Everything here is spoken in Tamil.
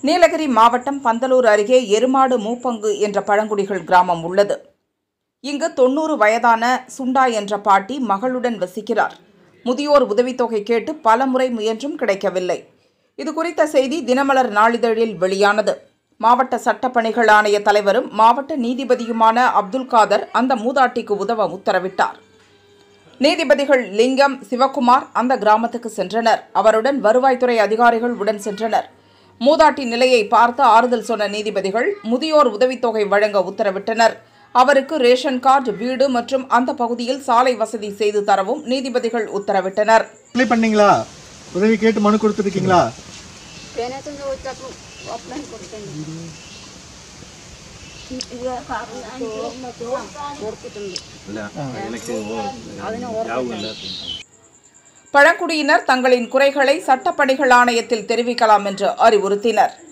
நீலகிரி மாவட்டம் பந்தலூர் அருகே எருமாடு மூப்பங்கு என்ற பழங்குடிகள் கிராமம் உள்ளது இங்கு தொண்ணூறு வயதான சுண்டா என்ற பாட்டி மகளுடன் வசிக்கிறார் முதியோர் உதவித்தொகை கேட்டு பலமுறை முயன்றும் கிடைக்கவில்லை இது குறித்த செய்தி தினமலர் நாளிதழில் வெளியானது மாவட்ட சட்டப்பணிகள் ஆணைய தலைவரும் மாவட்ட நீதிபதியுமான அப்துல் காதர் அந்த மூதாட்டிக்கு உதவ உத்தரவிட்டார் நீதிபதிகள் லிங்கம் சிவக்குமார் அந்த கிராமத்துக்கு சென்றனர் அவருடன் வருவாய்த்துறை அதிகாரிகள் உடன் சென்றனர் மூதாட்டி நிலையை பார்த்து ஆறுதல் சொன்ன நீதிபதிகள் முதியோர் உதவித்தொகை வழங்க உத்தரவிட்டனர் அவருக்கு ரேஷன் கார்டு வீடு மற்றும் அந்த பகுதியில் சாலை வசதி செய்து தரவும் நீதிபதிகள் உத்தரவிட்டனர் அப்ளை பண்ணீங்களா உதவி கேட்டு மனு கொடுத்துருக்கீங்களா పేనైతే వచ్చాక ఆఫ్లైన్ కొట్టండి ఇదిగో కాకుండా ఓడుకుతుంది അതിനെ ഓർമ്മ பழங்குடியினர் தங்களின் குறைகளை சட்டப்பணிகள் ஆணையத்தில் தெரிவிக்கலாம் என்று அறிவுறுத்தினர்